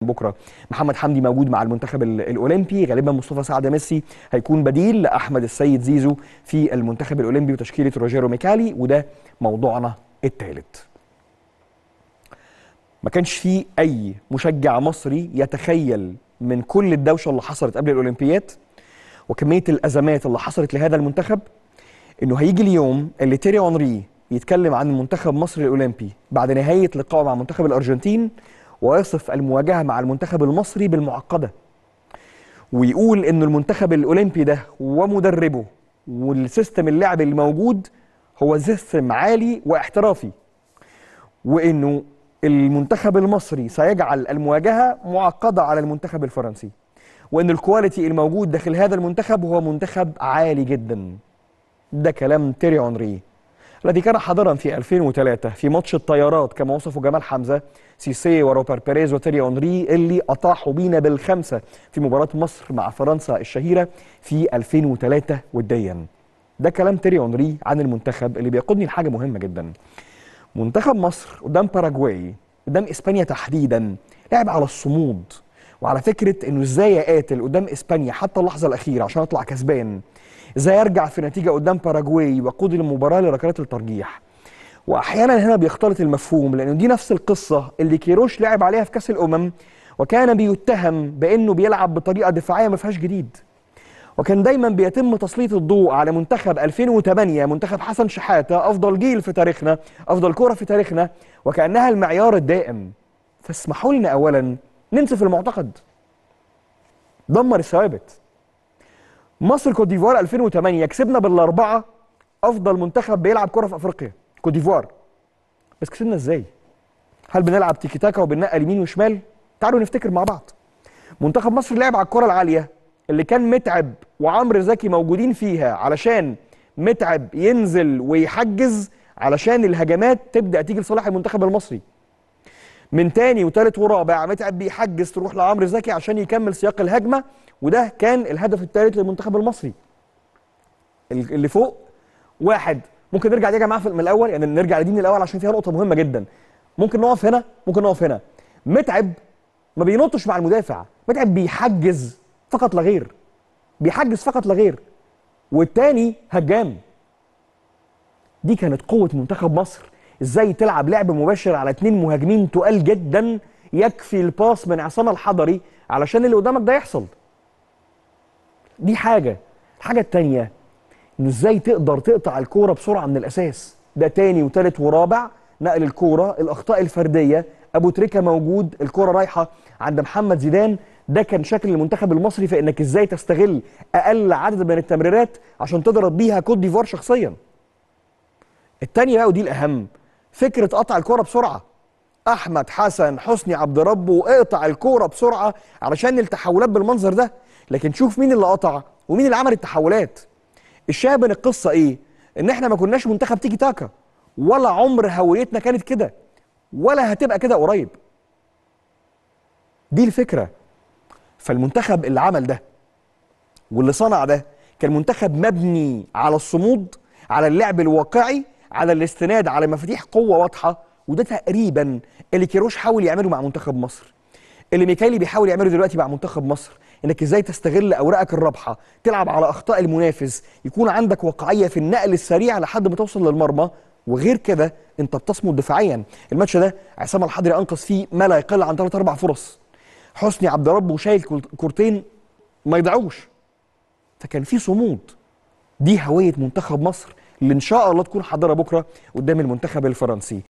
بكره محمد حمدي موجود مع المنتخب ال- الاولمبي غالبا مصطفى سعد ميسي هيكون بديل لاحمد السيد زيزو في المنتخب الاولمبي وتشكيله روجيرو ميكالي وده موضوعنا الثالث ما كانش في اي مشجع مصري يتخيل من كل الدوشه اللي حصلت قبل الاولمبياد وكميه الازمات اللي حصلت لهذا المنتخب انه هيجي اليوم اللي تيري اونري يتكلم عن منتخب مصر الاولمبي بعد نهايه لقائه مع منتخب الارجنتين ويصف المواجهه مع المنتخب المصري بالمعقده ويقول ان المنتخب الاولمبي ده ومدربه والسيستم اللعب الموجود هو سيستم عالي واحترافي وانه المنتخب المصري سيجعل المواجهه معقده على المنتخب الفرنسي وان الكواليتي الموجود داخل هذا المنتخب هو منتخب عالي جدا ده كلام تيري اونري الذي كان حاضرا في 2003 في ماتش الطيارات كما وصفه جمال حمزه سيسي وروبر بيريز وتيري اونري اللي اطاحوا بينا بالخمسه في مباراه مصر مع فرنسا الشهيره في 2003 وديا ده كلام تيري اونري عن المنتخب اللي بيقودني لحاجه مهمه جدا منتخب مصر قدام باراجواي قدام اسبانيا تحديدا لعب على الصمود وعلى فكره انه ازاي اقاتل قدام اسبانيا حتى اللحظه الاخيره عشان اطلع كسبان ازاي ارجع في نتيجه قدام باراجواي واقود المباراه لركلات الترجيح واحيانا هنا بيختلط المفهوم لان دي نفس القصه اللي كيروش لعب عليها في كاس الامم وكان بيتهم بانه بيلعب بطريقه دفاعيه ما فيهاش جديد وكان دايما بيتم تسليط الضوء على منتخب 2008 منتخب حسن شحاته افضل جيل في تاريخنا افضل كره في تاريخنا وكانها المعيار الدائم فاسمحوا لنا اولا ننسف المعتقد دمر الثوابت مصر كوت ديفوار 2008 كسبنا بالاربعه افضل منتخب بيلعب كره في افريقيا كوت ديفوار بس كسبنا ازاي هل بنلعب تيكي تاكا وبننقل يمين وشمال تعالوا نفتكر مع بعض منتخب مصر لعب على الكره العاليه اللي كان متعب وعمرو زكي موجودين فيها علشان متعب ينزل ويحجز علشان الهجمات تبدا تيجي لصالح المنتخب المصري من تاني وتالت ورابع متعب بيحجز تروح لعمرو زكي عشان يكمل سياق الهجمه وده كان الهدف الثالث للمنتخب المصري اللي فوق واحد ممكن نرجع دي يا جماعه من الاول يعني نرجع لدي من الاول عشان فيها نقطه مهمه جدا ممكن نقف هنا ممكن نقف هنا متعب ما بينطش مع المدافع متعب بيحجز فقط لا غير بيحجز فقط لا غير والتاني هجام دي كانت قوه منتخب مصر ازاي تلعب لعب مباشر على اتنين مهاجمين تقال جدا يكفي الباس من عصام الحضري علشان اللي قدامك ده يحصل دي حاجه الحاجه التانيه انه ازاي تقدر تقطع الكوره بسرعه من الاساس ده تاني وتالت ورابع نقل الكوره الاخطاء الفرديه ابو تريكه موجود الكوره رايحه عند محمد زيدان ده كان شكل المنتخب المصري في انك ازاي تستغل اقل عدد من التمريرات عشان تضرب بيها كوت ديفوار شخصيا التانية بقى ودي الاهم فكره قطع الكوره بسرعه احمد حسن حسني عبد ربه اقطع الكوره بسرعه علشان التحولات بالمنظر ده لكن شوف مين اللي قطع ومين اللي عمل التحولات الشاهد من القصه ايه ان احنا ما كناش منتخب تيكي تاكا ولا عمر هويتنا كانت كده ولا هتبقى كده قريب دي الفكره فالمنتخب اللي عمل ده واللي صنع ده كان منتخب مبني على الصمود على اللعب الواقعي على الاستناد على مفاتيح قوه واضحه وده تقريبا اللي كيروش حاول يعمله مع منتخب مصر اللي ميكالي بيحاول يعمله دلوقتي مع منتخب مصر انك ازاي تستغل اوراقك الرابحه تلعب على اخطاء المنافس يكون عندك واقعيه في النقل السريع لحد ما توصل للمرمى وغير كده انت بتصمد دفاعيا الماتش ده عصام الحضري انقذ فيه ما لا يقل عن ثلاث اربع فرص حسني عبد ربه شايل كورتين ما يضيعوش فكان في صمود دي هويه منتخب مصر اللي ان شاء الله تكون حاضره بكره قدام المنتخب الفرنسي